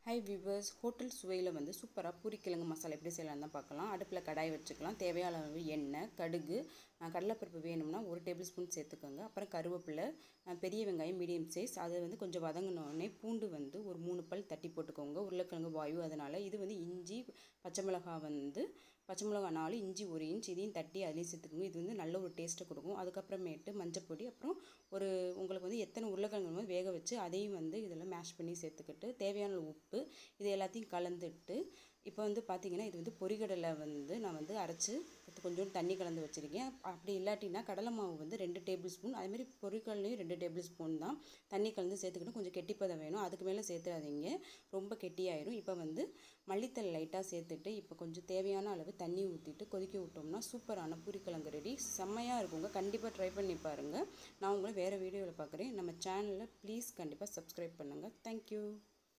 high viewers hotel சுவையில் வந்து சூப்பராக பூரிக்கிழங்கு மசாலா எப்படி செய்யலாம் தான் பார்க்கலாம் அடுப்பில் கடாய் வச்சுக்கலாம் தேவையான அளவு எண்ணெய் கடுகு அஹ் கடலைப்பருப்பு வேணும்னா ஒரு டேபிள் ஸ்பூன் சேர்த்துக்கோங்க அப்புறம் கருவேப்பிலை அஹ் பெரிய வெங்காயம் மீடியம் சைஸ் அதை வந்து கொஞ்சம் வதங்கினோடனே பூண்டு வந்து ஒரு மூணு பல் தட்டி போட்டுக்கோங்க உருளைக்கிழங்கு வாயு அதனால் இது வந்து இஞ்சி பச்சை மிளகாய் வந்து பச்சை மிளகா நாலு இஞ்சி ஒரு இன்ச் இதையும் தட்டி அதிலையும் சேர்த்துக்கோங்க இது வந்து நல்ல ஒரு டேஸ்ட்டை கொடுக்கும் அதுக்கப்புறமேட்டு மஞ்சப்பொடி அப்புறம் ஒரு உங்களுக்கு வந்து எத்தனை உருளைக்கிழங்கு வேணுமோ வேக வச்சு அதையும் வந்து இதில் மேஷ் பண்ணி சேர்த்துக்கிட்டு தேவையான அளவு உப்பு இது எல்லாத்தையும் கலந்துட்டு இப்போ வந்து பார்த்தீங்கன்னா இது வந்து பொரிகடலை வந்து நான் வந்து அரைச்சி கொஞ்சோண்டு தண்ணி கலந்து வச்சுருக்கேன் அப்படி இல்லாட்டினா கடலை மாவு வந்து ரெண்டு டேபிள் ஸ்பூன் அதேமாதிரி பொரிகடலையும் ரெண்டு டேபிள் ஸ்பூன் தான் தண்ணி கலந்து சேர்த்துக்கிட்டு கொஞ்சம் கெட்டிப்பதம் வேணும் அதுக்கு மேலே சேர்த்துறாதீங்க ரொம்ப கெட்டியாயிரும் இப்போ வந்து மல்லித்தலை லைட்டாக சேர்த்துட்டு இப்போ கொஞ்சம் தேவையான அளவு தண்ணி ஊற்றிட்டு கொதிக்க விட்டோம்னா சூப்பரான பூரிக்கிழங்கு ரெடி செம்மையாக இருக்குங்க கண்டிப்பாக ட்ரை பண்ணி பாருங்கள் நான் உங்களை வேறு வீடியோவில் பார்க்குறேன் நம்ம சேனலில் ப்ளீஸ் கண்டிப்பாக சப்ஸ்கிரைப் பண்ணுங்கள் தேங்க்யூ